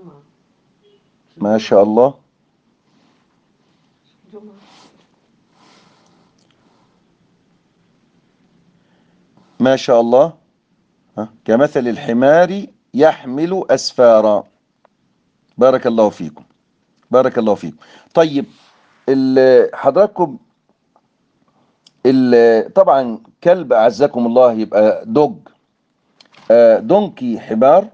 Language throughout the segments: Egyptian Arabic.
جمعة ما شاء الله جمعة ما شاء الله ها؟ كمثل الحمار يحمل أسفارا بارك الله فيكم بارك الله فيكم طيب ال- حضراتكم ال- طبعا كلب أعزكم الله يبقى دوج آه، دونكي حمار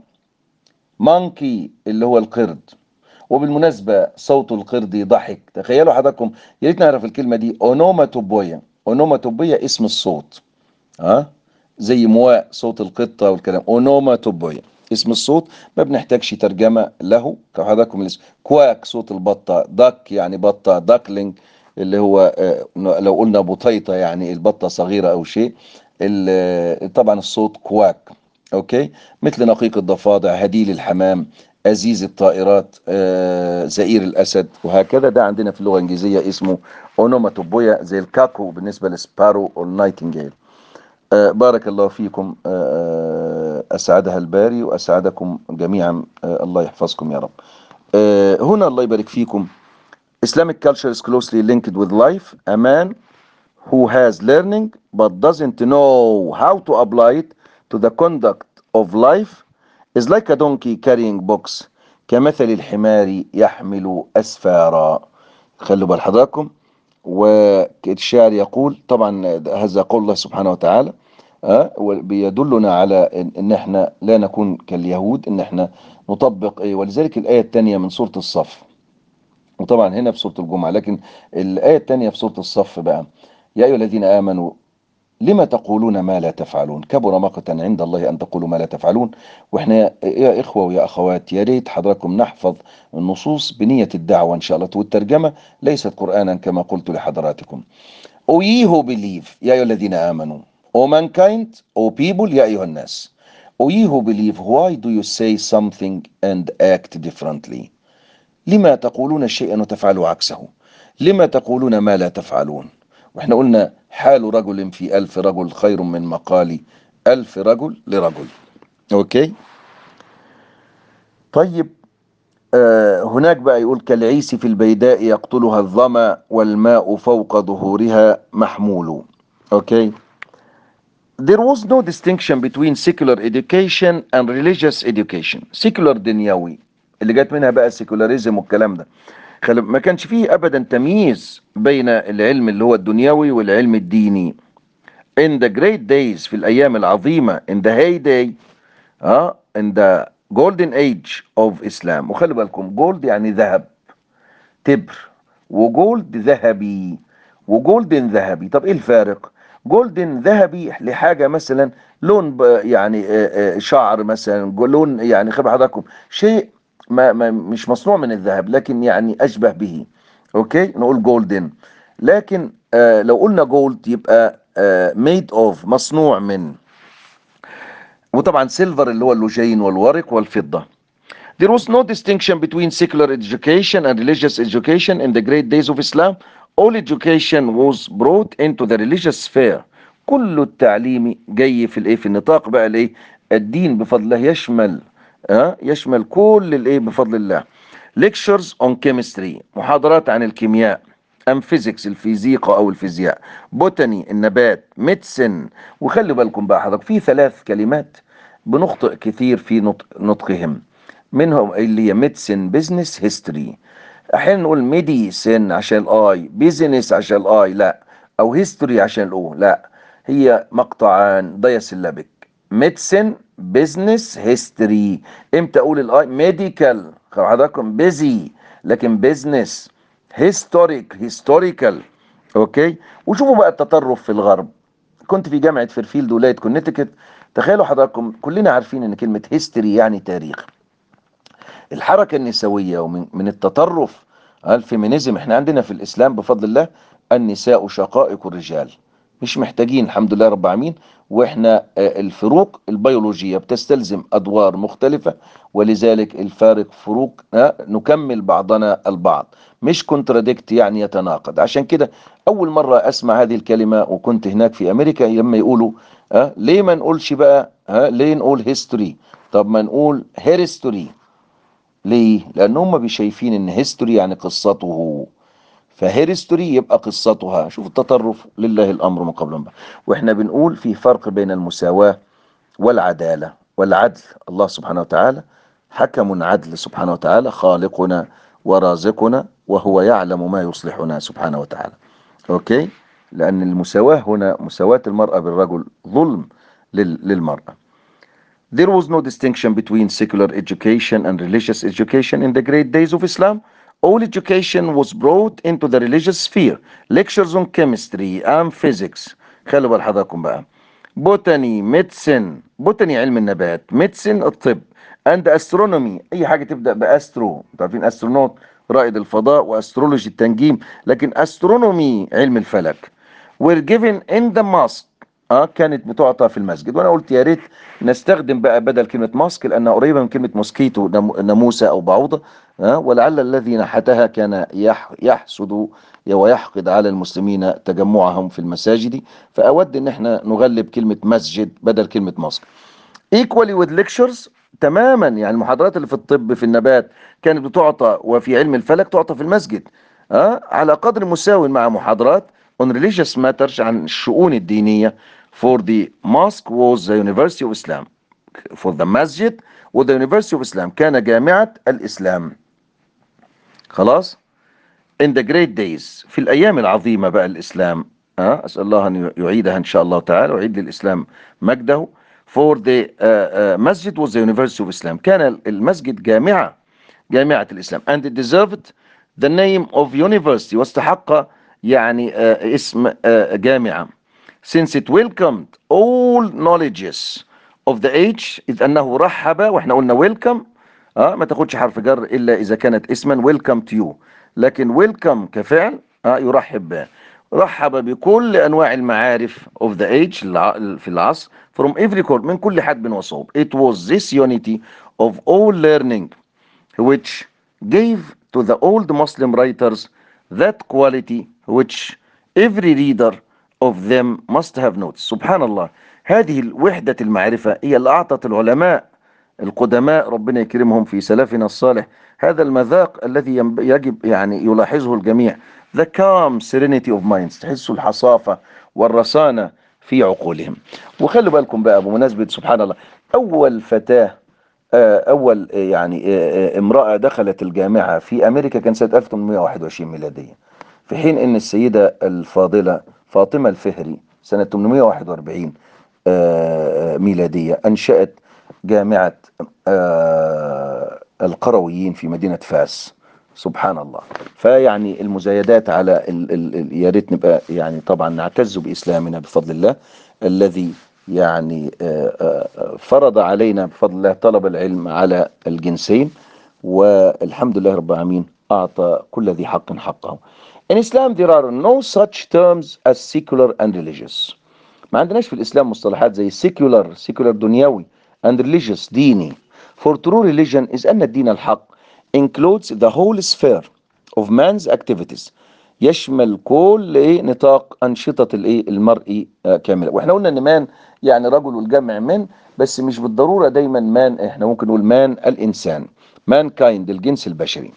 مانكي اللي هو القرد وبالمناسبة صوت القرد ضحك تخيلوا حضراتكم يا ريت نعرف الكلمة دي اونوماتوبويا اونوماتوبويا اسم الصوت ها زي مواء صوت القطة والكلام اونوماتوبويا اسم الصوت ما بنحتاجش ترجمة له كحضراتكم الاسم كواك صوت البطة داك يعني بطة داكلينج اللي هو آه، لو قلنا بطيطة يعني البطة صغيرة أو شيء ال- طبعا الصوت كواك أوكي مثل نقيق الضفادع هديل الحمام أزيز الطائرات آه، زئير الأسد وهكذا ده عندنا في اللغة الإنجليزية اسمه اونوماتوبويا زي الكاكو بالنسبة للسبارو والنايتنجيل آه، بارك الله فيكم آه، أسعدها الباري وأسعدكم جميعا آه، الله يحفظكم يا رب آه، هنا الله يبارك فيكم Islamic culture is closely linked with life. A man who has learning but doesn't know how to apply it to the conduct of life is like a donkey carrying books كمثل الحمار يحمل أسفارا خلوا بال حضراتكم والشاعر يقول طبعا هذا قول الله سبحانه وتعالى أه بيدلنا على إن, ان احنا لا نكون كاليهود ان احنا نطبق ايه ولذلك الآية الثانية من سورة الصف وطبعا هنا في سورة الجمعة لكن الآية الثانية في سورة الصف بقى يا أيها الذين آمنوا لما تقولون ما لا تفعلون كبر مقتا عند الله أن تقولوا ما لا تفعلون وإحنا يا إخوة ويا أخوات يا ريت حضراتكم نحفظ النصوص بنية الدعوة إن شاء الله والترجمة ليست قرآنا كما قلت لحضراتكم O ye who believe يا أيها الذين آمنوا O mankind O people يا أيها الناس O ye who believe why do you say something and act differently لما تقولون شيئا وتفعلوا عكسه لما تقولون ما لا تفعلون واحنا قلنا حال رجل في ألف رجل خير من مقال ألف رجل لرجل أوكي طيب آه هناك بقى يقول كالعيس في البيداء يقتلها الظما والماء فوق ظهورها محمول أوكي There was no distinction between secular education and religious education. Secular دنيوي اللي جت منها بقى السيكولاريزم والكلام ده خل... ما كانش فيه ابدا تمييز بين العلم اللي هو الدنيوي والعلم الديني in the great days في الايام العظيمه in the heyday اه in the golden age of Islam وخلي بالكم جولد يعني ذهب تبر وجولد ذهبي وجولدن ذهبي طب ايه الفارق جولدن ذهبي لحاجه مثلا لون ب- يعني آه، آه، شعر مثلا لون يعني خبر حضراتكم شيء ما ما مش مصنوع من الذهب لكن يعني اشبه به اوكي نقول جولدن لكن آه لو قلنا جولد يبقى ميد اوف مصنوع من وطبعا سيلفر اللي هو اللوجين والورق والفضه There was no distinction between secular education and religious education in the great days of Islam. All education was brought into the religious sphere. كل التعليم جاي في الايه في النطاق بقى الايه الدين بفضل الله يشمل ها يشمل كل الايه بفضل الله. Lectures on chemistry محاضرات عن الكيمياء ام فيزيكس الفيزيقا او الفيزياء بوتاني النبات ميدسن وخلي بالكم بقى حضرتك في ثلاث كلمات بنخطئ كثير في نطق نطقهم منهم اللي هي ميدسن بزنس هيستوري احيانا نقول ميديسن عشان الاي بيزنس عشان الاي لا او هيستوري عشان الاو لا هي مقطعان دايسيلابيك ميدسن بزنس هيستوري امتى اقول الاي ميديكال حضراتكم بيزي لكن بزنس هيستوريك هيستوريكال اوكي وشوفوا بقى التطرف في الغرب كنت في جامعه فيرفيلد ولايه كونتيكت تخيلوا حضراتكم كلنا عارفين ان كلمه هيستوري يعني تاريخ الحركه النسويه ومن من التطرف الفيمينيزم احنا عندنا في الاسلام بفضل الله النساء شقائق الرجال مش محتاجين الحمد لله رب العالمين واحنا آه، الفروق البيولوجيه بتستلزم ادوار مختلفه ولذلك الفارق فروق آه، نكمل بعضنا البعض مش كونتراديكت يعني يتناقض عشان كده اول مره اسمع هذه الكلمه وكنت هناك في امريكا لما يقولوا ها ليه ما نقولش بقى ها ليه نقول هيستوري طب ما نقول هيرستوري ليه؟ لأن هم بيشايفين إن هيستوري يعني قصته فهيرستوري يبقى قصتها شوف التطرف لله الأمر من قبل بعد وإحنا بنقول في فرق بين المساواة والعدالة والعدل الله سبحانه وتعالى حكم عدل سبحانه وتعالى خالقنا ورازقنا وهو يعلم ما يصلحنا سبحانه وتعالى أوكي لأن المساواة هنا مساواة المرأة بالرجل ظلم لل- للمرأة There was no distinction between secular education and religious education in the great days of Islam. All education was brought into the religious sphere. Lectures on chemistry and physics. خلوا بال حضراتكم بقى. Botany, medicine, botany علم النبات, medicine الطب, and astronomy أي حاجة تبدأ بأسترو. انتوا عارفين استرونوت رائد الفضاء واسترولوجي التنجيم، لكن astronomy علم الفلك. were given in the mosque اه كانت بتعطى في المسجد وانا قلت يا ريت نستخدم بقى بدل كلمه ماسك لانها قريبه من كلمه موسكيتو نم- ناموسه او بعوضه آه ولعل الذي نحتها كان يح يحسد ويحقد على المسلمين تجمعهم في المساجد فاود ان احنا نغلب كلمه مسجد بدل كلمه ماسك equally with lectures تماما يعني المحاضرات اللي في الطب في النبات كانت بتعطى وفي علم الفلك تعطى في المسجد أه؟ على قدر مساو مع محاضرات on religious matters عن الشؤون الدينية for the mosque was the University of Islam for the masjid was the University of Islam كان جامعة الإسلام خلاص in the great days في الأيام العظيمة بقى الإسلام أه؟ أسأل الله أن يعيدها إن شاء الله تعالى ويعيد للإسلام مجده for the uh, uh, masjid was the University of Islam كان المسجد جامعة جامعة الإسلام and it deserved the name of university واستحق يعني uh, اسم uh, جامعة since it welcomed all knowledges of the age إذ أنه رحب وإحنا قلنا welcome اه ما تاخدش حرف جر الا اذا كانت اسما ويلكم تو يو لكن ويلكم كفعل اه يرحب به رحب بكل انواع المعارف of the age الع- في العصر from every court من كل حد وصوب it was this unity of all learning which gave to the old Muslim writers that quality which every reader of them must have noticed سبحان الله هذه وحدة المعرفة هي اللي أعطت العلماء القدماء ربنا يكرمهم في سلفنا الصالح هذا المذاق الذي ينب- يجب يعني يلاحظه الجميع the calm serenity of minds تحسوا الحصافة والرصانة في عقولهم وخلوا بالكم بقى بمناسبة سبحان الله أول فتاة آه، أول آه، يعني آه، آه، امرأة دخلت الجامعة في أمريكا كان سنة 1821 ميلادية في حين أن السيدة الفاضلة فاطمة الفهري سنة 841 آه، آه، ميلادية أنشأت جامعة آه، القرويين في مدينة فاس سبحان الله فيعني المزايدات على ال ال ال يا ريت نبقى يعني طبعا نعتز بإسلامنا بفضل الله الذي يعني آه، آه، فرض علينا بفضل الله طلب العلم على الجنسين والحمد لله رب العالمين أعطى كل ذي حق حقه In Islam there are no such terms as secular and religious ما عندناش في الإسلام مصطلحات زي secular secular دنيوي and religious ديني for true religion is أن الدين الحق includes the whole sphere of man's activities يشمل كل ايه نطاق انشطه الايه المرئي آه كامله واحنا قلنا ان مان يعني رجل والجمع من بس مش بالضروره دايما مان احنا ممكن نقول مان الانسان مان كايند الجنس البشري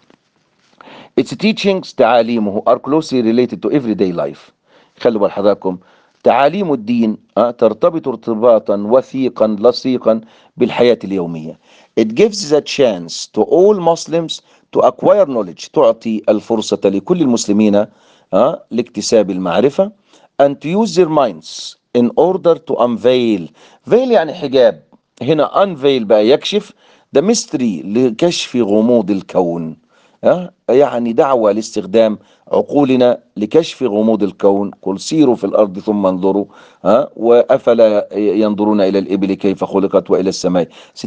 Its teachings تعاليمه are closely related to everyday life خلوا بال حضراتكم تعاليم الدين آه، ترتبط ارتباطا وثيقا لصيقا بالحياة اليومية It gives the chance to all Muslims to acquire knowledge تعطي الفرصة لكل المسلمين آه، لاكتساب المعرفة and to use their minds in order to unveil veil يعني حجاب هنا unveil بقى يكشف the mystery لكشف غموض الكون ها؟ يعني دعوة لاستخدام عقولنا لكشف غموض الكون قل سيروا في الأرض ثم انظروا ها؟ وأفلا ينظرون إلى الإبل كيف خلقت وإلى السماء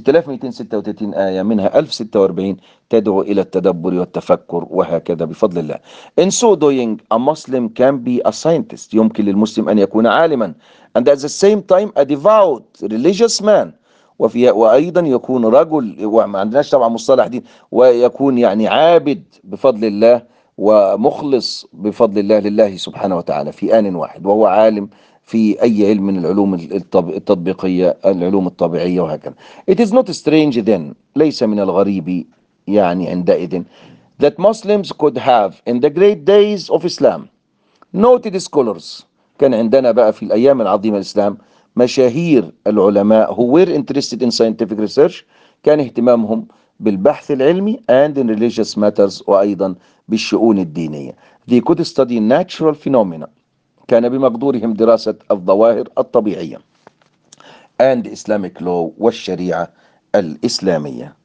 6236 آية منها 1046 تدعو إلى التدبر والتفكر وهكذا بفضل الله In so doing a Muslim can be a scientist يمكن للمسلم أن يكون عالما and at the same time a devout religious man وفي وايضا يكون رجل وما عندناش طبعا مصطلح دين ويكون يعني عابد بفضل الله ومخلص بفضل الله لله سبحانه وتعالى في آن واحد وهو عالم في أي علم من العلوم الطب- التطبيقية العلوم الطبيعية وهكذا It is not strange then ليس من الغريب يعني عندئذ that Muslims could have in the great days of Islam noted scholars كان عندنا بقى في الأيام العظيمة الإسلام مشاهير العلماء who were interested in scientific research كان اهتمامهم بالبحث العلمي and in religious matters وأيضا بالشؤون الدينية they could study natural phenomena كان بمقدورهم دراسة الظواهر الطبيعية and Islamic law والشريعة الإسلامية